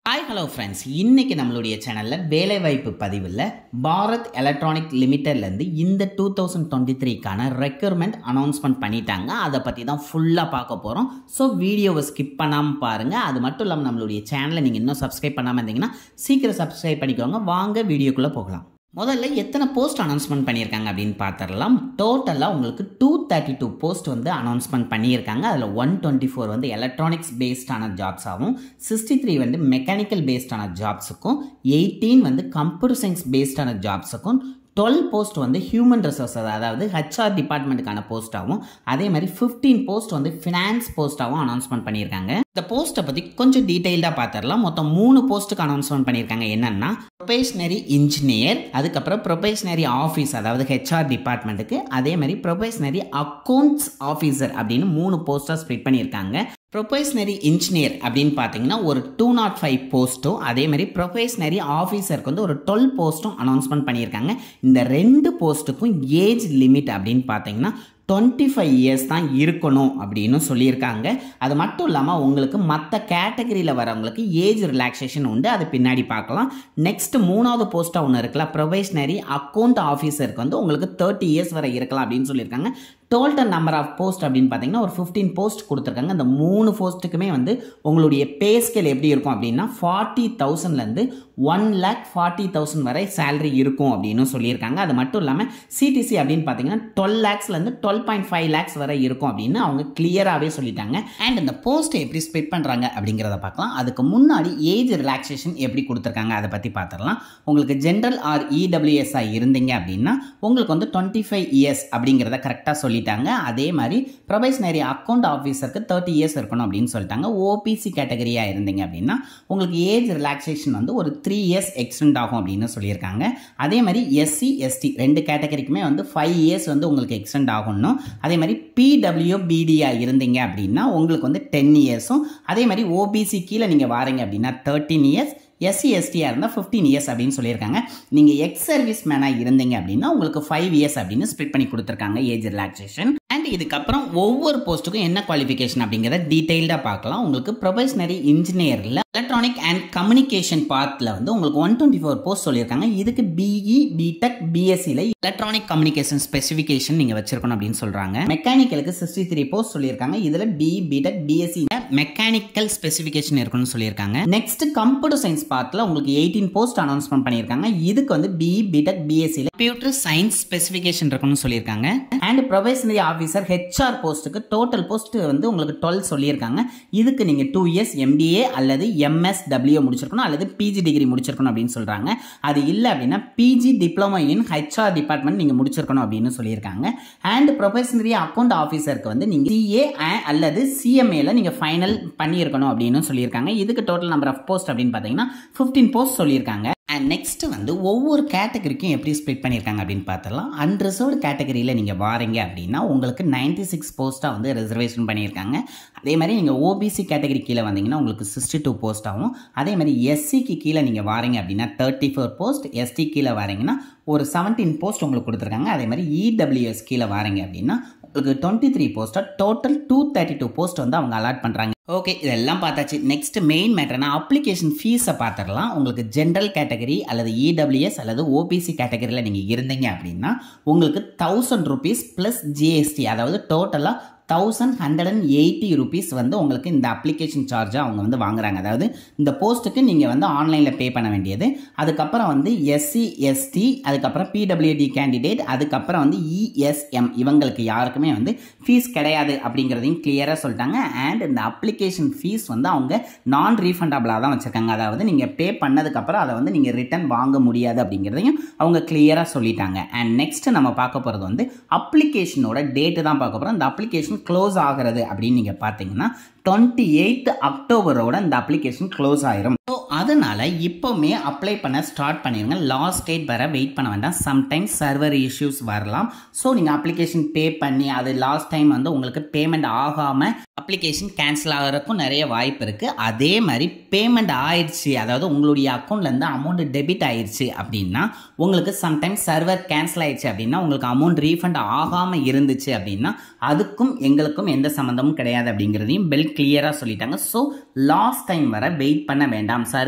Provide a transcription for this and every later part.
hi hello friends இன்னைக்கு நம்மளுடைய சேனலில் வேலைவாய்ப்பு பதிவில் பாரத் எலக்ட்ரானிக் லிமிட்டட்லேருந்து இந்த டூ தௌசண்ட் டுவெண்ட்டி த்ரீக்கான ரெக்யூர்மெண்ட் அனௌன்ஸ்மெண்ட் பண்ணிட்டாங்க அதை பற்றி தான் ஃபுல்லாக பார்க்க போகிறோம் ஸோ வீடியோவை ஸ்கிப் பண்ணாமல் பாருங்கள் அது மட்டும் இல்லாமல் நம்மளுடைய சேனலை நீங்கள் இன்னும் சப்ஸ்கிரைப் பண்ணாமல் இருந்தீங்கன்னா சீக்கிரம் சப்ஸ்கிரைப் பண்ணிக்கோங்க வாங்க வீடியோக்குள்ளே போகலாம் முதல்ல எத்தனை போஸ்ட் அனௌன்ஸ்மெண்ட் பண்ணியிருக்காங்க அப்படின்னு பார்த்துடலாம் டோட்டலாக உங்களுக்கு டூ தேர்ட்டி டூ போஸ்ட் வந்து அனௌன்ஸ்மெண்ட் பண்ணியிருக்காங்க அதில் ஒன் டுவெண்ட்டி ஃபோர் வந்து எலக்ட்ரானிக்ஸ் பேஸ்டான ஜாப்ஸாகவும் சிக்ஸ்டி த்ரீ வந்து மெக்கானிக்கல் பேஸ்டான ஜாப்ஸுக்கும் எயிட்டீன் வந்து கம்ப்யூட்டர் சயின்ஸ் பேஸ்டான ஜாப்ஸுக்கும் டுவெல் போஸ்ட் வந்து ஹியூமன் ரிசோர்ஸ் அதாவது ஹெச்ஆர் டிபார்ட்மெண்ட்டுக்கான போஸ்ட்டாகவும் அதே மாதிரி ஃபிஃப்டீன் போஸ்ட் வந்து ஃபினான்ஸ் போஸ்ட்டாகவும் அனௌன்ஸ்மெண்ட் பண்ணியிருக்காங்க இந்த போஸ்ட்டை பற்றி கொஞ்சம் டீட்டெயில்டாக பார்த்துடலாம் மொத்தம் மூணு போஸ்ட்டுக்கு அனௌன்ஸ்மெண்ட் பண்ணியிருக்காங்க என்னென்னா ப்ரொபேஷனரி இன்ஜினியர் அதுக்கப்புறம் ப்ரொபேஷனரி ஆஃபீஸ் அதாவது ஹெச்ஆர் டிபார்ட்மெண்ட்டுக்கு அதே மாதிரி ப்ரொபேஷனரி அக்கௌண்ட்ஸ் ஆஃபீஸர் அப்படின்னு மூணு போஸ்ட்டாக ஸ்ப்ளிட் பண்ணியிருக்காங்க ப்ரொபேஷனரி இன்ஜினியர் அப்படின்னு பார்த்தீங்கன்னா ஒரு டூ நாட் ஃபைவ் போஸ்ட்டும் அதே மாதிரி ப்ரொபேஷனரி ஆஃபீஸருக்கு வந்து ஒரு டுவெல் போஸ்ட்டும் அனௌன்ஸ்மெண்ட் பண்ணியிருக்காங்க இந்த ரெண்டு போஸ்ட்டுக்கும் ஏஜ் லிமிட் அப்படின்னு பார்த்தீங்கன்னா டுவெண்ட்டி ஃபைவ் இயர்ஸ் தான் இருக்கணும் அப்படின்னு சொல்லியிருக்காங்க அது மட்டும் இல்லாமல் உங்களுக்கு மற்ற கேட்டகரியில் வரவங்களுக்கு ஏஜ் ரிலாக்ஸேஷன் உண்டு அது பின்னாடி பார்க்கலாம் நெக்ஸ்ட் மூணாவது போஸ்ட்டாக ஒன்று இருக்குல்ல ப்ரொபேஷனரி அக்கௌண்ட் ஆஃபீஸருக்கு வந்து உங்களுக்கு தேர்ட்டி இயர்ஸ் வரை இருக்கலாம் அப்படின்னு சொல்லியிருக்காங்க டோட்டல் நம்பர் ஆஃப் போஸ்ட் அப்படின்னு பார்த்தீங்கன்னா ஒரு ஃபிஃப்டீன் போஸ்ட் கொடுத்துருக்காங்க அந்த மூணு போஸ்ட்டுக்குமே வந்து உங்களுடைய பே ஸ்கேல் எப்படி இருக்கும் அப்படின்னா ஃபார்ட்டி தௌசண்ட்லேருந்து ஒன் லேக் ஃபார்ட்டி தௌசண்ட் வரை சேலரி இருக்கும் அப்படின்னு சொல்லியிருக்காங்க அது மட்டும் இல்லாமல் சிடிசி அப்படின்னு பார்த்தீங்கன்னா டுவெல் லேக்ஸ்லேருந்து டுவெல் பாயிண்ட் ஃபைவ் லேக்ஸ் வரை இருக்கும் அப்படின்னு அவங்க கிளியராகவே சொல்லிட்டாங்க அண்ட் இந்த போஸ்ட்டை எப்படி ஸ்ப்ளிட் பண்ணுறாங்க அப்படிங்கிறத பார்க்கலாம் அதுக்கு முன்னாடி ஏஜ் ரிலாக்ஸேஷன் எப்படி கொடுத்துருக்காங்க அதை பற்றி பார்த்துடலாம் உங்களுக்கு ஜென்ரல் ஆர் இடபிள்யூஎஸ்ஐ இருந்தீங்க அப்படின்னா உங்களுக்கு வந்து டுவெண்ட்டி ஃபைவ் இயர்ஸ் அப்படிங்கிறத கரெக்டாக சொல்லி சொல்லிட்டாங்க அதே மாதிரி ப்ரொபேஷனரி அக்கௌண்ட் ஆஃபீஸருக்கு தேர்ட்டி இயர்ஸ் இருக்கணும் அப்படின்னு சொல்லிட்டாங்க ஓபிசி கேட்டகரியாக இருந்தீங்க அப்படின்னா உங்களுக்கு ஏஜ் ரிலாக்ஸேஷன் வந்து ஒரு த்ரீ இயர்ஸ் எக்ஸ்டெண்ட் ஆகும் அப்படின்னு சொல்லியிருக்காங்க அதே மாதிரி எஸ்சி எஸ்டி ரெண்டு கேட்டகரிக்குமே வந்து ஃபைவ் இயர்ஸ் வந்து உங்களுக்கு எக்ஸ்டெண்ட் ஆகணும் அதே மாதிரி பிடபிள்யூ பிடிஆ இருந்தீங்க அப்படின்னா உங்களுக்கு வந்து டென் இயர்ஸும் அதே மாதிரி ஓபிசி கீழே நீங்கள் வாரீங்க அப்படின்னா தேர்ட்டின் இயர்ஸ் எஸ்சி எஸ்டியாக இருந்தால் ஃபிஃப்டீன் இயர்ஸ் அப்படின்னு சொல்லியிருக்காங்க நீங்கள் எக்ஸ் சர்வீஸ் மேனாக இருந்தீங்க அப்படின்னா உங்களுக்கு ஃபைவ் இயர்ஸ் அப்படின்னு ஸ்ப்ளிட் பண்ணி கொடுத்துருக்காங்க ஏஜ் ரிலாக்ஸேஷன் அண்ட் இதுக்கப்புறம் ஒவ்வொரு போஸ்ட்டுக்கும் என்ன குவாலிஃபிகேஷன் அப்படிங்கிறத டீட்டெயில்டாக பார்க்கலாம் உங்களுக்கு ப்ரொபேஷனரி இன்ஜினியரில் எலக்ட்ரானிக் அண்ட் கம்யூனிகேஷன் பார்ட்டில் வந்து உங்களுக்கு ஒன் டுவெண்ட்டி ஃபோர் போஸ்ட் சொல்லியிருக்காங்க இதுக்கு பிஇ பிடெக் பிஎஸ்சியில் எலக்ட்ரானிக் கம்யூனிகேஷன் ஸ்பெசிஃபிகேஷன் நீங்கள் வச்சிருக்கணும் அப்படின்னு சொல்கிறாங்க மெக்கானிக்கலுக்கு சிக்ஸ்டி த்ரீ போஸ்ட் சொல்லியிருக்காங்க இதில் BE B Tech B Sc mechanical specification இருக்கணும்னு சொல்லியிருக்காங்க நெக்ஸ்ட் கம்ப்யூட்டர் சயின்ஸ் பார்ட்டில் உங்களுக்கு எயிட்டீன் போஸ்ட் அனௌன்ஸ்மெண்ட் பண்ணியிருக்காங்க இதுக்கு வந்து பிஇ பிடெக் பிஎஸ்சியில் கம்ப்யூட்டர் சயின்ஸ் ஸ்பெசிஃபிகேஷன் இருக்கணும்னு சொல்லியிருக்காங்க அண்ட் ப்ரொபேஷனரி ஆஃபீஸர் ஹெச்ஆர் போஸ்ட்டுக்கு டோட்டல் போஸ்ட் வந்து உங்களுக்கு டுவெல் சொல்லியிருக்காங்க இதுக்கு நீங்கள் டூ இயர்ஸ் எம்பிஏ அல்லது எம்எஸ்டபிள்யூ முடிச்சிருக்கணும் அல்லது பிஜி டிகிரி முடிச்சிருக்கணும் அப்படின்னு சொல்கிறாங்க அது இல்லை அப்படின்னா PG diploma in HR department நீங்கள் முடிச்சிருக்கணும் அப்படின்னு சொல்லியிருக்காங்க அண்ட் ப்ரொபேஷனரி அக்கௌண்ட் ஆஃபீஸருக்கு வந்து நீங்கள் சிஏ அல்லது சிஎம்ஏல நீங்கள் ஃபைனல் பண்ணியிருக்கணும் அப்படின்னு சொல்லியிருக்காங்க இதுக்கு டோட்டல் நம்பர் ஆஃப் போஸ்ட் அப்படின்னு பார்த்தீங்கன்னா ஃபிஃப்டீன் போஸ்ட் சொல்லியிருக்காங்க அண்ட் நெக்ஸ்ட் வந்து ஒவ்வொரு கேட்டகரிக்கும் எப்படி ஸ்ப்ளிட் பண்ணியிருக்காங்க அப்படின்னு பார்த்தலாம் அன்ரிசர்வ்டு கேட்டகரியில் நீங்கள் வாரீங்க அப்படின்னா உங்களுக்கு நைன்டி சிக்ஸ் போஸ்ட்டாக வந்து ரிசர்வேஷன் பண்ணியிருக்காங்க அதே மாதிரி நீங்கள் ஓபிசி கேட்டகரி கீழே வந்தீங்கன்னா உங்களுக்கு சிக்ஸ்டி டூ போஸ்ட்டாகவும் அதே மாதிரி எஸ்சிக்கு கீழே நீங்கள் வாரீங்க அப்படின்னா தேர்ட்டி ஃபோர் போஸ்ட் எஸ்டி கீழே வாரீங்கன்னா ஒரு செவன்டீன் போஸ்ட் உங்களுக்கு கொடுத்துருக்காங்க அதே மாதிரி இடபிள்யூஎஸ் கீழே வாரீங்க அப்படின்னா உங்களுக்கு டுவெண்ட்டி த்ரீ போஸ்ட்டாக total two thirty two post வந்து அவங்க அலாட் பண்ணுறாங்க ஓகே இதெல்லாம் பார்த்தாச்சு நெக்ஸ்ட் மெயின் மேட்டர்னா அப்ளிகேஷன் ஃபீஸை பார்த்துடலாம் உங்களுக்கு ஜென்ரல் கேட்டகரி அல்லது இடபிள்யூஎஸ் அல்லது ஓபிசி கேட்டகரியில் நீங்கள் இருந்தீங்க அப்படின்னா உங்களுக்கு தௌசண்ட் ருபீஸ் ப்ளஸ் ஜிஎஸ்டி அதாவது டோட்டலாக thousand hundred and eighty rupees வந்து உங்களுக்கு இந்த அப்ளிகேஷன் சார்ஜாக அவங்க வந்து வாங்குறாங்க அதாவது இந்த போஸ்ட்டுக்கு நீங்கள் வந்து ஆன்லைனில் பே பண்ண வேண்டியது அதுக்கப்புறம் வந்து எஸ்சி எஸ்டி அதுக்கப்புறம் பிடபிள்யூடி கேண்டிடேட் அதுக்கப்புறம் வந்து இஎஸ்எம் இவங்களுக்கு யாருக்குமே வந்து ஃபீஸ் கிடையாது அப்படிங்கிறதையும் கிளியராக சொல்லிட்டாங்க அண்ட் இந்த அப்ளிகேஷன் ஃபீஸ் வந்து அவங்க நான் ரீஃபண்டபிளாக தான் வச்சுருக்காங்க அதாவது நீங்கள் பே பண்ணதுக்கப்புறம் அதை வந்து நீங்கள் ரிட்டன் வாங்க முடியாது அப்படிங்கிறதையும் அவங்க கிளியராக சொல்லிட்டாங்க அண்ட் நெக்ஸ்ட் நம்ம பார்க்க போகிறது வந்து அப்ளிகேஷனோட டேட்டு தான் பார்க்க போகிறோம் இந்த அப்ளிகேஷன் க்ளோஸ் ஆகிறது அப்படின்னு நீங்கள் பார்த்தீங்கன்னா டுவெண்ட்டி எயித் அக்டோபரோட இந்த அப்ளிகேஷன் க்ளோஸ் ஆயிரும் ஸோ அதனால் இப்போவுமே அப்ளை பண்ண ஸ்டார்ட் பண்ணிடுங்க லாஸ்ட் டேட் வர வெயிட் பண்ண வேண்டாம் சம்டைம்ஸ் சர்வர் இஷ்யூஸ் வரலாம் ஸோ நீங்கள் அப்ளிகேஷன் பே பண்ணி அது லாஸ்ட் டைம் வந்து உங்களுக்கு பேமெண்ட் ஆகாமல் அப்ளிகேஷன் கேன்சல் ஆகிறதுக்கும் நிறைய வாய்ப்பு இருக்குது அதே மாதிரி பேமெண்ட் ஆயிடுச்சு அதாவது உங்களுடைய அக்கௌண்ட்லேருந்து அமௌண்ட் டெபிட் ஆயிடுச்சு அப்படின்னா உங்களுக்கு சம்டைம்ஸ் சர்வர் கேன்சல் ஆயிடுச்சு அப்படின்னா உங்களுக்கு அமௌண்ட் ரீஃபண்ட் ஆகாமல் இருந்துச்சு அப்படின்னா அதுக்கும் எங்களுக்கும் எந்த சம்மந்தமும் கிடையாது அப்படிங்கிறதையும் பெல் கிளியராக சொல்லிட்டாங்க ஸோ லாஸ்ட் டைம் வர வெயிட் பண்ண வேண்டாம் சர்வர்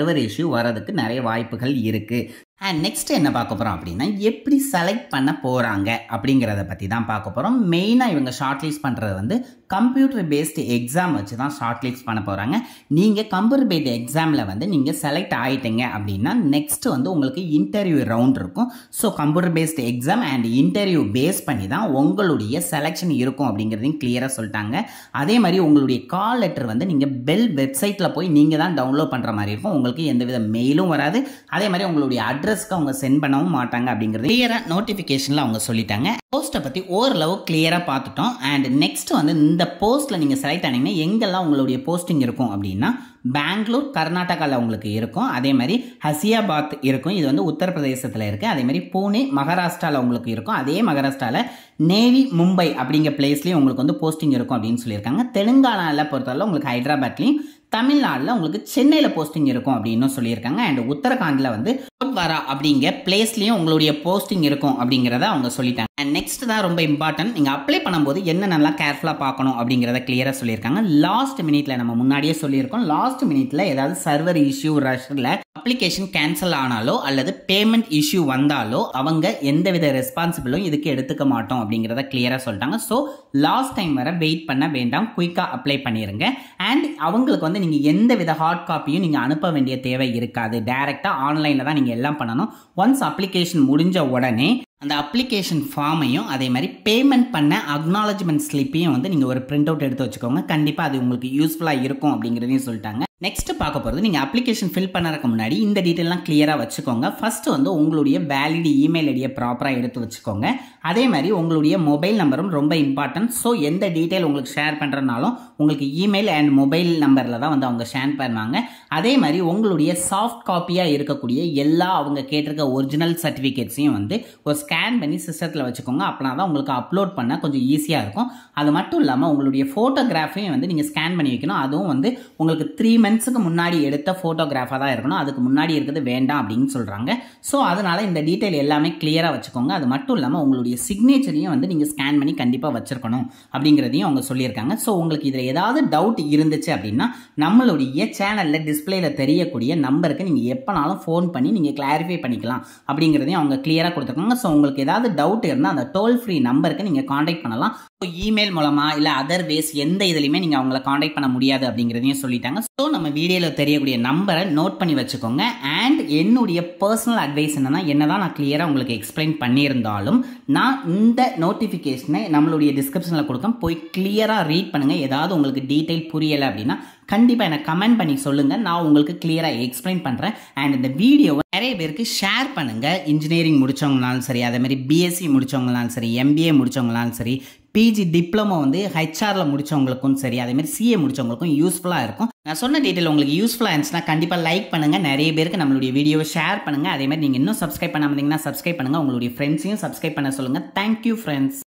சர்வர் இஷ்யூ வரதுக்கு நிறைய வாய்ப்புகள் இருக்குது அண்ட் நெக்ஸ்ட் என்ன பார்க்க போகிறோம் அப்படின்னா எப்படி செலக்ட் பண்ண போகிறாங்க அப்படிங்கிறத பற்றி தான் பார்க்க போகிறோம் மெயினாக இவங்க ஷார்ட் லிஸ்ட் பண்ணுறது வந்து கம்ப்யூட்டர் பேஸ்டு எக்ஸாம் வச்சு தான் ஷார்ட் லிஸ்ட் பண்ண போகிறாங்க நீங்கள் கம்ப்யூட்டர் பேஸ்டு எக்ஸாமில் வந்து நீங்கள் செலக்ட் ஆகிட்டீங்க அப்படின்னா நெக்ஸ்ட் வந்து உங்களுக்கு இன்டர்வியூ ரவுண்ட் இருக்கும் so computer based exam and interview base பண்ணி தான் உங்களுடைய செலெக்ஷன் இருக்கும் அப்படிங்கிறதையும் கிளியராக சொல்லிட்டாங்க அதே மாதிரி உங்களுடைய கால் லெட்டர் வந்து நீங்கள் பெல் வெப்சைட்டில் போய் நீங்கள் தான் டவுன்லோட் பண்ணுற மாதிரி இருக்கும் உங்களுக்கு எந்தவித மெயிலும் வராது அதே மாதிரி உங்களுடைய அட்ரஸ்க்கு அவங்க சென்ட் பண்ணவும் மாட்டாங்க அப்படிங்கிறது கிளியராக நோட்டிஃபிகேஷனில் அவங்க சொல்லிட்டாங்க போஸ்ட்டை பற்றி ஓரளவு கிளியராக பார்த்துட்டோம் அண்ட் நெக்ஸ்ட் வந்து இந்த போஸ்ட்டில் நீங்கள் செலக்ட் ஆனீங்கன்னா எங்கெல்லாம் உங்களுடைய போஸ்டிங் இருக்கும் அப்படின்னா பெங்களூர் கர்நாடகாவில் உங்களுக்கு இருக்கும் அதே மாதிரி ஹசியாபாத் இருக்கும் இது வந்து உத்தரப்பிரதேசத்தில் இருக்குது அதே மாதிரி பூனே மகாராஷ்டிராவில் உங்களுக்கு இருக்கும் அதே மகாராஷ்டிராவில் நேவி மும்பை அப்படிங்கிற பிளேஸ்லேயும் உங்களுக்கு வந்து போஸ்டிங் இருக்கும் அப்படின்னு சொல்லியிருக்காங்க தெலுங்கானாவில் பொறுத்தவரை உங்களுக்கு ஹைதராபாத்லேயும் தமிழ்நாட்டில் உங்களுக்கு சென்னையில் போஸ்டிங் இருக்கும் அப்படின்னு சொல்லியிருக்காங்க அண்ட் உத்தரகாண்டில் வந்து கோட்வாரா அப்படிங்கிற பிளேஸ்லேயும் உங்களுடைய போஸ்டிங் இருக்கும் அப்படிங்கிறத அவங்க சொல்லிட்டாங்க அண்ட் நெக்ஸ்ட் தான் ரொம்ப இம்பார்ட்டன்ட் நீங்கள் அப்ளை பண்ணும்போது என்ன நல்லா கேர்ஃபுல்லாக பார்க்கணும் அப்படிங்கிறத கிளியராக சொல்லியிருக்காங்க லாஸ்ட் மினிட்ல நம்ம முன்னாடியே சொல்லியிருக்கோம் லாஸ்ட் மினிட்ல ஏதாவது சர்வர் இஷ்யூ ரஷ்ல அப்ளிகேஷன் கேன்சல் ஆனாலோ அல்லது பேமெண்ட் இஷ்யூ வந்தாலோ அவங்க எந்தவித ரெஸ்பான்சிபிளும் இதுக்கு எடுத்துக்க மாட்டோம் அப்படிங்கிறத கிளியராக சொல்லிட்டாங்க ஸோ லாஸ்ட் டைம் வர வெயிட் பண்ண வேண்டாம் குயிக்காக அப்ளை பண்ணிடுங்க அண்ட் அவங்களுக்கு வந்து நீங்கள் எந்த வித ஹார்ட் காப்பியும் நீங்கள் அனுப்ப வேண்டிய தேவை இருக்காது டைரெக்டாக ஆன்லைனில் தான் நீங்கள் எல்லாம் பண்ணணும் ஒன்ஸ் அப்ளிகேஷன் முடிஞ்ச உடனே அந்த அப்ளிகேஷன் ஃபார்மையும் அதே மாதிரி பேமெண்ட் பண்ண அக்னாலஜ்மெண்ட் ஸ்லிப்பையும் வந்து நீங்கள் ஒரு பிரிண்ட் அவுட் எடுத்து வச்சுக்கோங்க கண்டிப்பாக அது உங்களுக்கு யூஸ்ஃபுல்லாக இருக்கும் அப்படிங்கிறதையும் சொல்லிட்டாங்க நெக்ஸ்ட் பார்க்க போகிறது நீங்கள் அப்ளிகேஷன் ஃபில் பண்ணுறதுக்கு முன்னாடி இந்த டீட்டெயிலாம் கிளியராக வச்சுக்கோங்க ஃபர்ஸ்ட் வந்து உங்களுடைய வேலிட் இமெயில் ஐடியை ப்ராப்பராக எடுத்து வச்சுக்கோங்க அதே மாதிரி உங்களுடைய மொபைல் நம்பரும் ரொம்ப இம்பார்ட்டன்ட் ஸோ எந்த டீட்டெயில் உங்களுக்கு ஷேர் பண்ணுறதுனாலும் உங்களுக்கு இமெயில் அண்ட் மொபைல் நம்பரில் தான் வந்து அவங்க ஷேர் பண்ணுவாங்க அதே மாதிரி உங்களுடைய சாஃப்ட் காப்பியாக இருக்கக்கூடிய எல்லா அவங்க கேட்டிருக்க ஒரிஜினல் சர்டிஃபிகேட்ஸையும் வந்து ஒரு ஸ்கேன் பண்ணி சிஸ்டத்தில் வச்சுக்கோங்க அப்படின்னா தான் உங்களுக்கு அப்லோட் பண்ண கொஞ்சம் ஈஸியாக இருக்கும் அது மட்டும் இல்லாமல் உங்களுடைய ஃபோட்டோகிராஃபையும் வந்து நீங்கள் ஸ்கேன் பண்ணி வைக்கணும் அதுவும் வந்து உங்களுக்கு த்ரீ மந்த்ஸுக்கு முன்னாடி எடுத்த ஃபோட்டோகிராஃபாக தான் இருக்கணும் அதுக்கு முன்னாடி இருக்கிறது வேண்டாம் அப்படின்னு சொல்கிறாங்க ஸோ அதனால் இந்த டீட்டெயில் எல்லாமே கிளியராக வச்சுக்கோங்க அது மட்டும் இல்லாமல் உங்களுடைய சிக்னேச்சரையும் வந்து நீங்கள் ஸ்கேன் பண்ணி கண்டிப்பாக வச்சிருக்கணும் அப்படிங்கிறதையும் அவங்க சொல்லியிருக்காங்க ஸோ உங்களுக்கு இதில் ஏதாவது டவுட் இருந்துச்சு அப்படின்னா நம்மளுடைய சேனலில் டிஸ்பிளேல தெரியக்கூடிய நம்பருக்கு நீங்கள் எப்போனாலும் ஃபோன் பண்ணி நீங்கள் கிளாரிஃபை பண்ணிக்கலாம் அப்படிங்கிறதையும் அவங்க கிளியராக கொடுத்துருக்காங்க ஸோ உங்களுக்கு ஏதாவது டவுட் இருந்தால் அந்த டோல் ஃப்ரீ நம்பருக்கு நீங்கள் காண்டாக்ட் பண்ணலாம் இமெயில் மூலமா இல்லை அதர் வேஸ் எந்த இதுலையுமே நீங்கள் அவங்கள காண்டாக்ட் பண்ண முடியாது அப்படிங்கிறதையும் சொல்லிட்டாங்க ஸோ நம்ம வீடியோவில் தெரியக்கூடிய நம்பரை நோட் பண்ணி வச்சுக்கோங்க அண்ட் என்னுடைய பர்சனல் அட்வைஸ் என்னன்னா என்னதான் நான் கிளியராக உங்களுக்கு எக்ஸ்பிளைன் பண்ணியிருந்தாலும் நான் இந்த நோட்டிஃபிகேஷனை நம்மளுடைய டிஸ்கிரிப்ஷனில் கொடுக்க போய் கிளியராக ரீட் பண்ணுங்கள் ஏதாவது உங்களுக்கு டீட்டெயில் புரியலை அப்படின்னா கண்டிப்பாக எனக்கு கமெண்ட் பண்ணி சொல்லுங்கள் நான் உங்களுக்கு கிளியராக எக்ஸ்பிளைன் பண்ணுறேன் அண்ட் இந்த வீடியோவை நிறைய பேருக்கு ஷேர் பண்ணுங்கள் இன்ஜினியரிங் முடித்தவங்களாலும் சரி அதே மாதிரி பிஎஸ்சி முடித்தவங்களாலும் சரி எம்பிஏ முடித்தவங்களாலும் சரி பிஜி டிப்ளமோ வந்து ஹெச்ஆரில் முடித்தவங்களுக்கும் சரி அதேமாதிரி சிஏ முடித்தவங்களுக்கும் யூஸ்ஃபுல்லாக இருக்கும் நான் சொன்ன டீட்டெயில் உங்களுக்கு யூஸ்ஃபுல்லாக இருந்துச்சுன்னா கண்டிப்பாக லைக் பண்ணுங்கள் நிறைய பேருக்கு நம்மளுடைய வீடியோவை ஷேர் பண்ணுங்கள் அதே மாதிரி நீங்கள் இன்னும் சப்ஸ்கிரைப் பண்ணாமல் இருந்தீங்கன்னா சப்ஸ்கிரைப் பண்ணுங்கள் உங்களுடைய ஃப்ரெண்ட்ஸையும் சப்ஸ்கிரைப் பண்ண சொல்லுங்கள் தேங்க்யூ ஃப்ரெண்ட்ஸ்